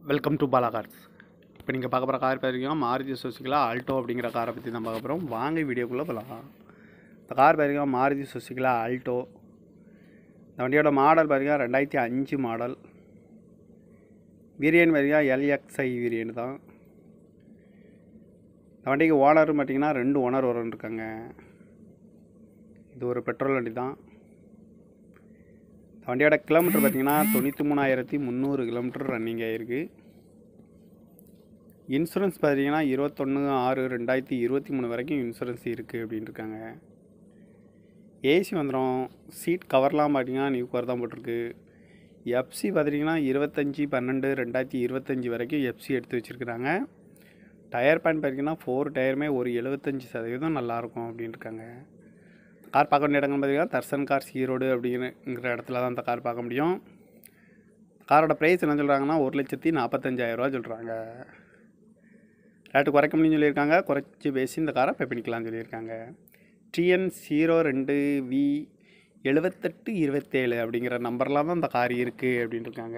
welcome to Bala cars இப்போ நீங்கள் பார்க்க போகிற கார் பார்த்தீங்கன்னா மாருதி சுசுக்கிலா ஆல்டோ அப்படிங்கிற காரை பற்றி தான் பார்க்க போகிறோம் வாங்க வீடியோக்குள்ளே போகலாம் இந்த கார் பார்த்தீங்கன்னா மாருதி சுசுக்கிலா ஆல்டோ இந்த வண்டியோட மாடல் பார்த்தீங்கன்னா ரெண்டாயிரத்தி அஞ்சு மாடல் வேரியன்ட் பார்த்தீங்கன்னா எல்எக்ஸ்ஐ வேரியன்ட் தான் இந்த வண்டிக்கு ஓனர் பார்த்தீங்கன்னா ரெண்டு ஓனர் வரும் இருக்காங்க இது ஒரு பெட்ரோல் வண்டி தான் இந்த வண்டியோட கிலோமீட்டர் பார்த்தீங்கன்னா தொண்ணூற்றி மூணாயிரத்தி முந்நூறு கிலோமீட்டர் ரன்னிங் ஆகிருக்கு இன்சூரன்ஸ் பார்த்தீங்கன்னா இருபத்தொன்று ஆறு ரெண்டாயிரத்தி இருபத்தி மூணு வரைக்கும் இன்சூரன்ஸ் இருக்குது அப்படின்னு இருக்காங்க ஏசி வந்துடும் சீட் கவர்லாம் பார்த்தீங்கன்னா நியூ கவர் தான் போட்டிருக்கு எஃப்சி பார்த்தீங்கன்னா இருபத்தஞ்சி பன்னெண்டு ரெண்டாயிரத்தி இருபத்தஞ்சி வரைக்கும் எஃப்சி எடுத்து வச்சுருக்குறாங்க டயர் பேன் பார்த்தீங்கன்னா ஃபோர் டயருமே ஒரு எழுபத்தஞ்சி சதவீதம் நல்லாயிருக்கும் அப்படின்னு இருக்காங்க கார் பார்க்க வேண்டிய இடங்கள் பார்த்தீங்கன்னா தர்சன் கார்ஸ் ஈரோடு அப்படிங்கிற இடத்துல தான் இந்த கார் பார்க்க முடியும் காரோட ப்ரைஸ் என்ன சொல்கிறாங்கன்னா ஒரு லட்சத்தி நாற்பத்தஞ்சாயிரரூவா சொல்கிறாங்க ரேட்டு குறைக்க முடியும்னு சொல்லியிருக்காங்க குறைச்சி பேசி இந்த காரை பே பண்ணிக்கலாம்னு சொல்லியிருக்காங்க டிஎன் ஜீரோ ரெண்டு வி எழுபத்தெட்டு இருபத்தேழு அப்படிங்கிற நம்பர்லாம் தான் இந்த கார் இருக்குது அப்படின்னு இருக்காங்க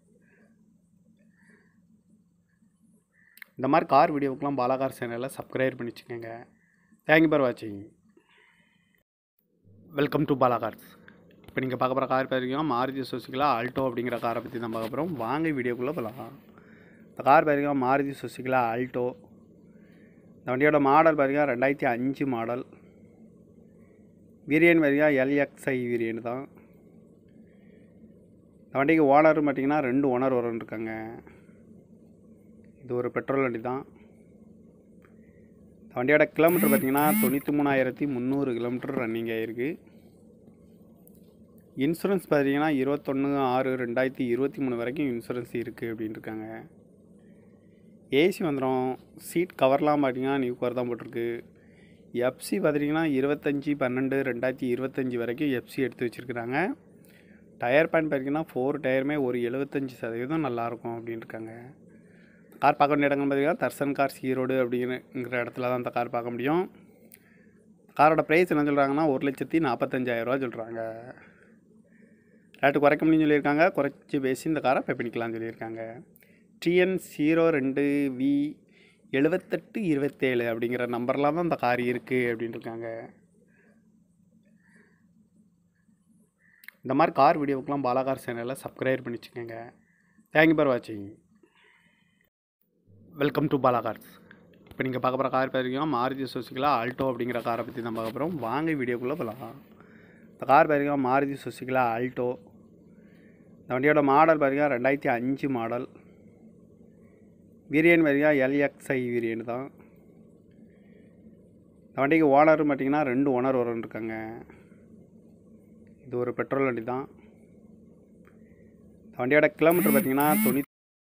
இந்த மாதிரி கார் வீடியோவுக்குலாம் பாலாகார் சேனலில் சப்ஸ்கிரைப் பண்ணி வச்சுக்கோங்க தேங்க்யூ ஃபார் வாட்சிங் வெல்கம் டு பாலா கார்ஸ் இப்போ நீங்கள் பார்க்க போகிற கார் பார்த்தீங்கன்னா மாருதி சுசுக்கிலா ஆல்டோ அப்படிங்கிற காரை பற்றி தான் பார்க்க போகிறோம் வாங்க வீடியோக்குள்ளே போகலாம் இந்த கார் பார்த்தீங்கன்னா மாருதி சுசுக்கிலா ஆல்டோ இந்த வண்டியோட மாடல் பார்த்தீங்கன்னா ரெண்டாயிரத்தி அஞ்சு மாடல் வேரியன்ட் பார்த்தீங்கன்னா எல்எக்ஸ்ஐ வேரியன்ட் தான் இந்த வண்டிக்கு ஓனர் பார்த்தீங்கன்னா ரெண்டு ஓனர் வரும் இருக்காங்க இது ஒரு பெட்ரோல் வண்டி தான் இந்த வண்டியோட கிலோமீட்டர் பார்த்தீங்கன்னா தொண்ணூற்றி மூணாயிரத்தி முந்நூறு கிலோமீட்டர் ரன்னிங் ஆகிருக்கு இன்சூரன்ஸ் பார்த்தீங்கன்னா இருபத்தொன்று ஆறு ரெண்டாயிரத்தி இருபத்தி மூணு வரைக்கும் இன்சூரன்ஸ் இருக்குது அப்படின்னு இருக்காங்க ஏசி வந்துடும் சீட் கவர்லாம் பார்த்தீங்கன்னா நியூ கவர் தான் போட்டிருக்கு எஃப்சி பார்த்தீங்கன்னா இருபத்தஞ்சி பன்னெண்டு ரெண்டாயிரத்தி இருபத்தஞ்சி வரைக்கும் எஃப்சி எடுத்து வச்சுருக்குறாங்க டயர் பேன் பார்த்தீங்கன்னா ஃபோர் டயருமே ஒரு எழுபத்தஞ்சி சதவீதம் நல்லாயிருக்கும் அப்படின்னு இருக்காங்க கார் பார்க்க வேண்டிய இடங்கள் பார்த்தீங்கன்னா தர்சன் கார்ஸ் ஈரோடு அப்படிங்கிற இடத்துல தான் இந்த கார் பார்க்க முடியும் காரோட ப்ரைஸ் என்ன சொல்கிறாங்கன்னா ஒரு லட்சத்தி நாற்பத்தஞ்சாயிரரூவா சொல்கிறாங்க ரேட்டு குறைக்க முடியும்னு சொல்லியிருக்காங்க குறைச்சி பேசி இந்த காரை பே பண்ணிக்கலாம்னு சொல்லியிருக்காங்க டிஎன் ஜீரோ ரெண்டு வி எழுபத்தெட்டு இருபத்தேழு அப்படிங்கிற நம்பர்லாம் தான் இந்த கார் இருக்குது அப்படின்னு இருக்காங்க இந்த மாதிரி கார் வீடியோவுக்குலாம் பாலாகார் சேனலில் சப்ஸ்கிரைப் பண்ணி வச்சுக்கோங்க தேங்க்யூ ஃபார் வாட்சிங் வெல்கம் டு பாலா கார்ஸ் இப்போ நீங்கள் பார்க்க போகிற கார் பார்த்தீங்கன்னா மாருதி சுசுக்கிலா ஆல்டோ அப்படிங்கிற காரை பற்றி தான் பார்க்க போகிறோம் வாங்க வீடியோக்குள்ளே போகலாம் இந்த கார் பார்த்தீங்கன்னா மாருதி சுசுக்கிலா ஆல்டோ இந்த வண்டியோட மாடல் பார்த்தீங்கன்னா ரெண்டாயிரத்தி அஞ்சு மாடல் வேரியன்ட் பார்த்தீங்கன்னா எல்எக்ஸ்ஐ வேரியன்ட் தான் இந்த வண்டிக்கு ஓனர் பார்த்தீங்கன்னா ரெண்டு ஓனர் வரும் இருக்காங்க இது ஒரு பெட்ரோல் வண்டி தான் இந்த வண்டியோட கிலோமீட்டர் பார்த்தீங்கன்னா தொண்ணூற்றி